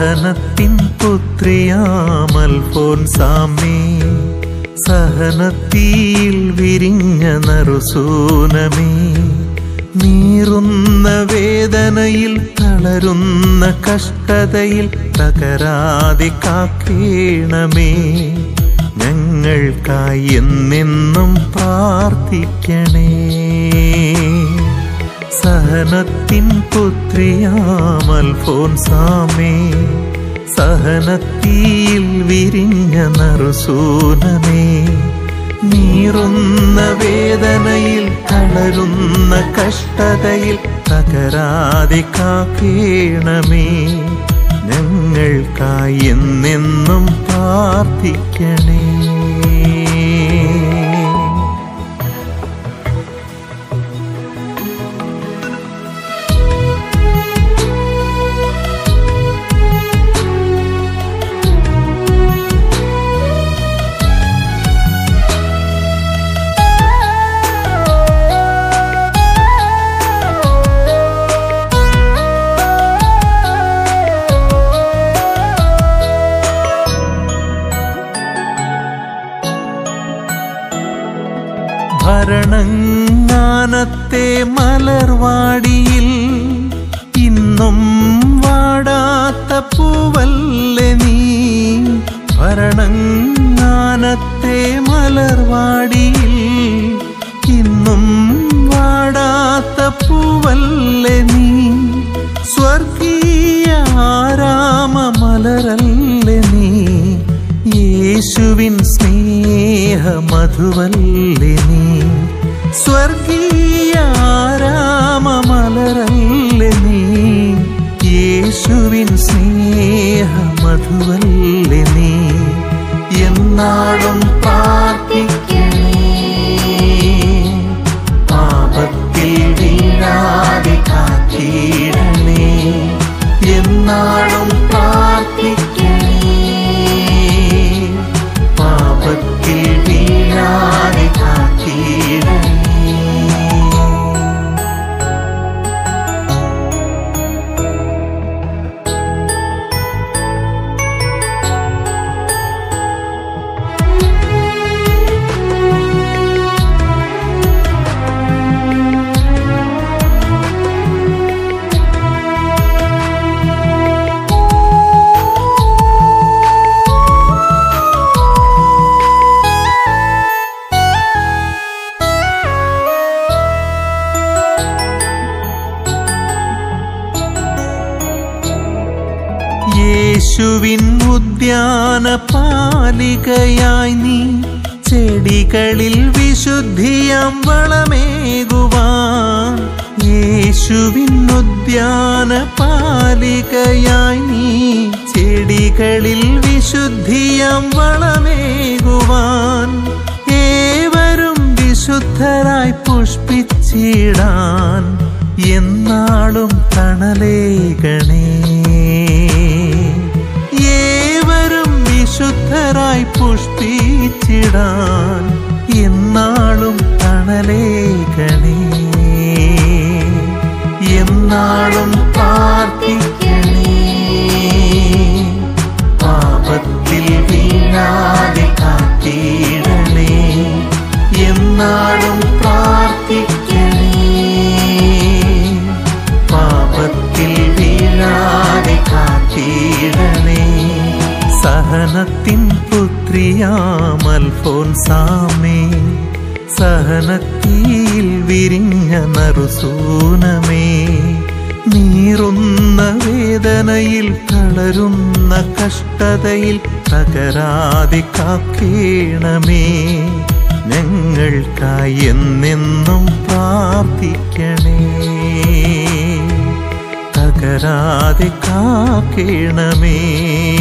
സഹനത്തിൻ പുത്രിയാമൽഫോൻസാമേ സഹനത്തിയിൽ വിരിഞ്ഞ നറുസൂനമേ നീറുന്ന വേദനയിൽ തളരുന്ന കഷ്ടതയിൽ തകരാതെ കാക്കേണമേ ഞങ്ങൾക്കായി എന്നെന്നും പ്രാർത്ഥിക്കണേ സഹനത്തിൻ പുത്രിയാമൽഫോൻസാമേ സഹനത്തിയിൽ വിരിഞ്ഞ നറുസൂനമേ നീറുന്ന വേദനയിൽ തളരുന്ന കഷ്ടതയിൽ തകരാതെ കാക്കേണമേ ഞങ്ങൾക്കായി എന്നെന്നും പ്രാർത്ഥിക്കണേ ഭരണങ്ങാനത്തെ മലർവാടിയിൽ ഇന്നും വാടാത്ത പൂവല്ലേ നീ ഭരണങ്ങാനത്തെ മലർവാടിയിൽ ഇന്നും വാടാത്ത പൂവല്ലേ നീ സ്വർഗീയ ആരാമ മലരല്ലേ നീ യേശുവിൻ സ്നേഹ മധുവല്ലേ നീ സ്വർഗീയ ആരാമ മലരല്ലേ നീ യേശുവിൻ സ്നേഹ മധുവല്ലേ നീ എന്നാളും പ്രാർത്ഥിക്കണേ പാപത്തിൽ വീഴാതെ കാത്തിടണേ എന്നാളും പ്രാർത്ഥിക്കണേ പാപത്തിൽ വീഴാതെ കാത്തിടണേ യേശുവിൻ ഉദ്യാന പാലികയായി നീ ചെടികളിൽ വിശുദ്ധിയാം വളമേകുവാൻ യേശുവിൻ ഉദ്യാന പാലികയായി നീ ചെടികളിൽ വിശുദ്ധിയാം വളമേകുവാൻ ഏവരും വിശുദ്ധരായി പുഷ്പിച്ചിടാൻ എന്നാളും തണലേകണേ ഏവരും വിശുദ്ധരായി പുഷ്പിച്ചിടാൻ എന്നാളും തണലേകണേ എന്നാളും പ്രാർത്ഥിക്കണേ പാപത്തിൽ വീഴാതെ കാത്തിടണേ എന്നാളും പ്രാർത്ഥിക്കണേ പാപത്തിൽ വീഴാതെ കാത്തിടണേ സഹനത്തിൻ പുത്രിയാമൽഫോൻസാമേ സഹനത്തിയിൽ വിരിഞ്ഞ നറുസൂനമേ നീറുന്ന വേദനയിൽ തളരുന്ന കഷ്ടതയിൽ തകരാതെ കാക്കേണമേ ഞങ്ങൾക്കായി എന്നെന്നും പ്രാർത്ഥിക്കണേ തകരാതെ കാക്കേണമേ